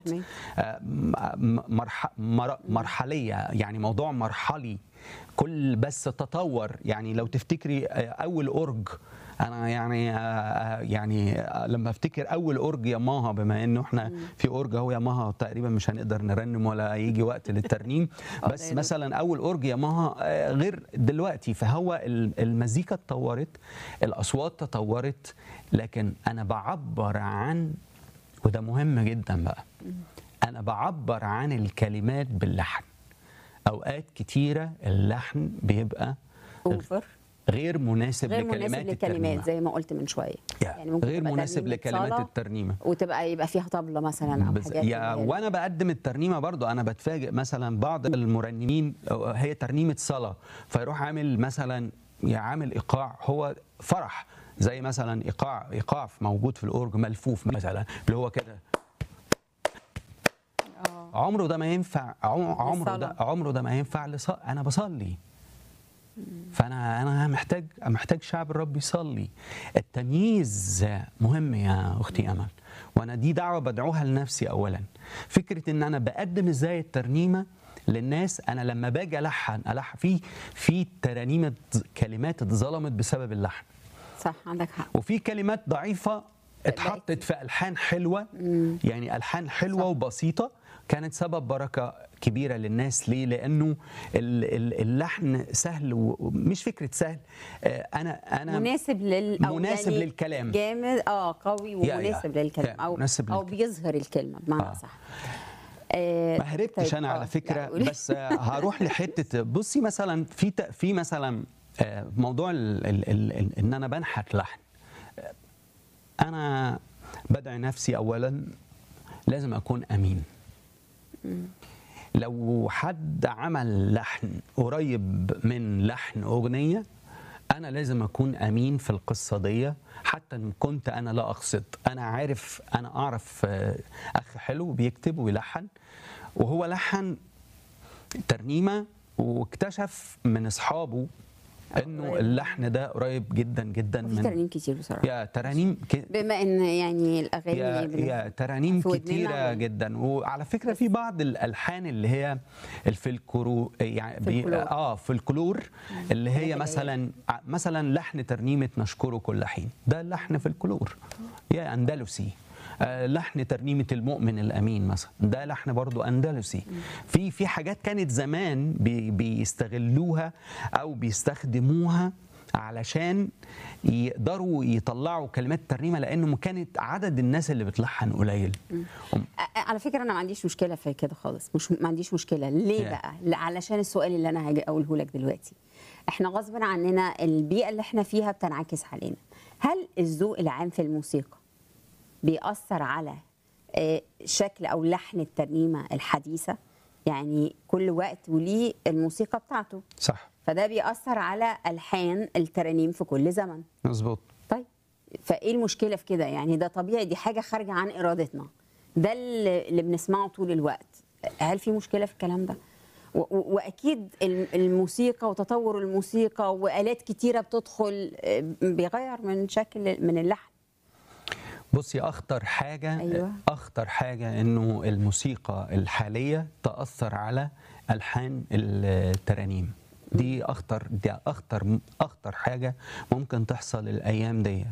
تمام. آه، م- مرح مر- مرحليه يعني موضوع مرحلي كل بس تطور يعني لو تفتكري آه، اول اورج انا يعني آه، آه، يعني آه، لما افتكر اول اورج ياماها بما انه احنا في اورج اهو ياماها تقريبا مش هنقدر نرنم ولا يجي وقت للترنيم آه، بس ده يا دوب. مثلا اول اورج ياماها آه، غير دلوقتي فهو ال- المزيكا اتطورت الاصوات تطورت لكن انا بعبر عن وده مهم جدا بقى انا بعبر عن الكلمات باللحن اوقات كتيره اللحن بيبقى اوفر غير مناسب غير لكلمات مناسب الترنيمة. لكلمات زي ما قلت من شويه يعني غير تبقى مناسب ترنيمة لكلمات صلاة الترنيمه وتبقى يبقى فيها طبلة مثلا او بس حاجات يا اللي هي- وانا بقدم الترنيمه برضو انا بتفاجئ مثلا بعض المرنمين هي ترنيمه صلاه فيروح عامل مثلا عامل ايقاع هو فرح زي مثلا ايقاع ايقاع موجود في الاورج ملفوف مثلا اللي هو كده آه. عمره ده ما ينفع عم- عمره ده للصلاة. عمره ده ما ينفع لص... انا بصلي فانا انا محتاج محتاج شعب الرب يصلي التمييز مهم يا اختي امل وانا دي دعوه بدعوها لنفسي اولا فكره ان انا بقدم ازاي الترنيمه للناس انا لما باجي الحن الحن في في ترانيم كلمات اتظلمت بسبب اللحن صح عندك حق وفي كلمات ضعيفه اتحطت في الحان حلوه يعني الحان حلوه وبسيطه كانت سبب بركه كبيره للناس ليه لانه ال- ال- اللحن سهل ومش فكره سهل آه، انا انا مناسب لل أو مناسب يعني للكلام. جامد اه قوي يا- ومناسب يا. للكلام يا، او مناسب او للكلام. بيظهر الكلمه بمعنى آه. صح آه ما هربتش طيب، انا آه، على لا، فكره قولي. بس آه، هروح لحته بصي مثلا في ت- في مثلا آه، موضوع ال ال ال ال ان انا بنحت لحن آه، انا بدعي نفسي اولا لازم اكون امين لو حد عمل لحن قريب من لحن اغنيه انا لازم اكون امين في القصه دي حتى ان كنت انا لا اقصد انا عارف انا اعرف آه، اخ حلو بيكتب ويلحن وهو لحن ترنيمه واكتشف من اصحابه انه قريب. اللحن ده قريب جدا جدا في من ترانيم كتير بصراحه يا ترانيم ك... بما ان يعني الاغاني يا, بن- يا ترانيم في ودننا كتيرة وال- جدا وعلى فكرة في بعض الألحان اللي هي الفلكلور يعني بي فلكلور. اه فلكلور اللي هي اللي هي- مثلا ع- مثلا لحن ترنيمة نشكره كل حين ده لحن فلكلور يا أندلسي آه، لحن ترنيمة المؤمن الأمين مثلا ده لحن برضو أندلسي في في حاجات كانت زمان بي بيستغلوها أو بيستخدموها علشان يقدروا يطلعوا كلمات ترنيمه لانه كانت عدد الناس اللي بتلحن قليل هم- آه، على فكره انا ما عنديش مشكله في كده خالص مش ما عنديش مشكله ليه Yeah. بقى لا، علشان السؤال اللي انا هاجي اقوله لك دلوقتي احنا غصب عننا البيئه اللي احنا فيها بتنعكس علينا هل الذوق العام في الموسيقى بيأثر على آه، شكل او لحن الترنيمه الحديثه يعني كل وقت وليه الموسيقى بتاعته صح فده بيأثر على الحان الترانيم في كل زمن مظبوط طيب فايه المشكله في كده يعني ده طبيعي دي حاجه خارجه عن ارادتنا ده اللي اللي بنسمعه طول الوقت هل في مشكله في الكلام ده و- و- واكيد الم- الموسيقى وتطور الموسيقى والات كتيره بتدخل آه، بيغير من شكل من اللحن بصي اخطر حاجه أيوة. اخطر حاجه انه الموسيقى الحاليه تاثر على الحان الترانيم دي اخطر دي اخطر اخطر حاجه ممكن تحصل الايام دي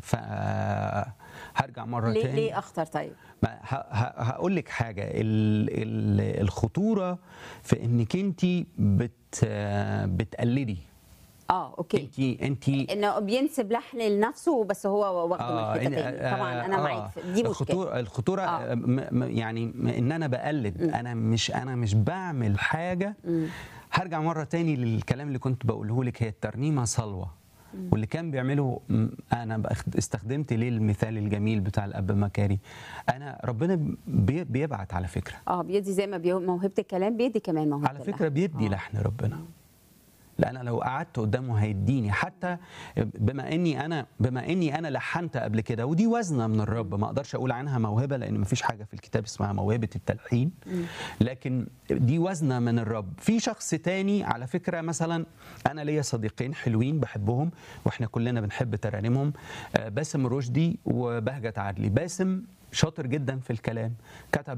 فهرجع مره ليه تاني ليه اخطر طيب ما ه- ه- هقول لك حاجه ال- ال- الخطوره في انك انت بت بتقلدي اه اوكي انت انت انه بينسب لحن لنفسه بس هو واخده من حته إن- تاني طبعا انا آه، معاك في- دي مشكله الخطوره الخطوره آه. آه. م م يعني م ان انا بقلد انا مش انا مش بعمل حاجه هرجع مره تاني للكلام اللي كنت بقوله لك هي الترنيمه صلوه واللي كان بيعمله م- انا بأخد- استخدمت ليه المثال الجميل بتاع الاب مكاري انا ربنا بي بيبعت على فكره اه بيدي زي ما بي... موهبه الكلام بيدي كمان موهبه على فكره اللحن. بيدي آه. لحن ربنا لا انا لو قعدت قدامه هيديني حتى بما اني انا بما اني انا لحنت قبل كده ودي وزنه من الرب ما اقدرش اقول عنها موهبه لان ما فيش حاجه في الكتاب اسمها موهبه التلحين لكن دي وزنه من الرب في شخص تاني على فكره مثلا انا ليا صديقين حلوين بحبهم واحنا كلنا بنحب ترانيمهم آه، باسم رشدي وبهجت عدلي باسم شاطر جدا في الكلام كتب